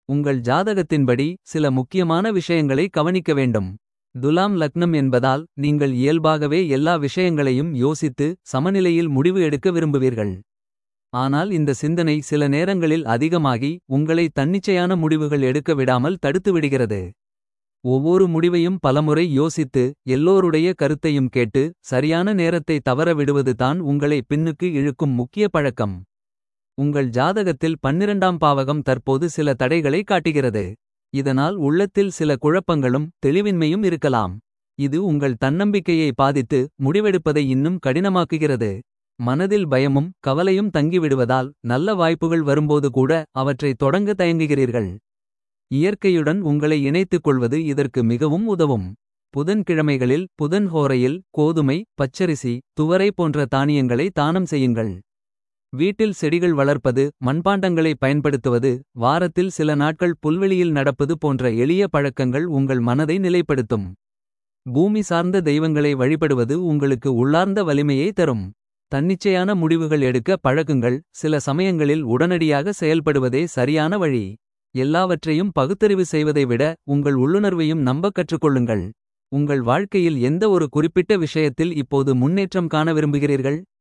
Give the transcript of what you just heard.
உங்கள் ஜாதகத்தின்படி சில முக்கியமான விஷயங்களை கவனிக்க வேண்டும். துலாம் லக்னம் என்பதால் நீங்கள் இயல்பாகவே எல்லா விஷயங்களையும் யோசித்து சமநிலையில் முடிவு எடுக்க விரும்புவீர்கள். ஆனால் இந்த சிந்தனை சில நேரங்களில் அதிகமாகி உங்களை தன்னிச்சையான முடிவுகள் எடுக்க விடாமல் தடுத்து விடுகிறது. ஒவ்வொரு முடிவையும் பலமுறை யோசித்து எல்லோருடைய கருத்தையும் கேட்டு சரியான நேரத்தை தவற விடுவது தான் உங்களை பின்னுக்கு இழுக்கும் முக்கிய பழக்கம். உங்கள் ஜாதகத்தில் பன்னிரண்டாம் பாவகம் தற்போது சில தடைகளை காட்டுகிறது. இதனால் உள்ளத்தில் சில குழப்பங்களும் தெளிவின்மையும் இருக்கலாம். இது உங்கள் தன்னம்பிக்கையை பாதித்து முடிவெடுப்பதை இன்னும் கடினமாக்குகிறது. மனதில் பயமும் கவலையும் தங்கிவிடுவதால் நல்ல வாய்ப்புகள் வரும்போது கூட அவற்றை தொடங்க தயங்குகிறீர்கள். இயற்கையுடன் உங்களை இணைத்துக் கொள்வது இதற்கு மிகவும் உதவும். புதன்கிழமைகளில் புதன் ஹோரையில் கோதுமை பச்சரிசி துவரை போன்ற தானியங்களை தானம் செய்யுங்கள். வீட்டில் செடிகள் வளர்ப்பது மண்பாண்டங்களை பயன்படுத்துவது வாரத்தில் சில நாட்கள் புல்வெளியில் நடப்பது போன்ற எளிய பழக்கங்கள் உங்கள் மனதை நிலைப்படுத்தும். பூமி சார்ந்த தெய்வங்களை வழிபடுவது உங்களுக்கு உள்ளார்ந்த வலிமையை தரும். தன்னிச்சையான முடிவுகள் எடுக்க பழகுங்கள் சில சமயங்களில் உடனடியாக செயல்படுவதே சரியான வழி. எல்லாவற்றையும் பகுத்தறிவு செய்வதை விட உங்கள் உள்ளுணர்வையும் நம்பக் கற்றுக்கொள்ளுங்கள். உங்கள் வாழ்க்கையில் எந்த ஒரு குறிப்பிட்ட விஷயத்தில் இப்போது முன்னேற்றம் காண விரும்புகிறீர்கள்.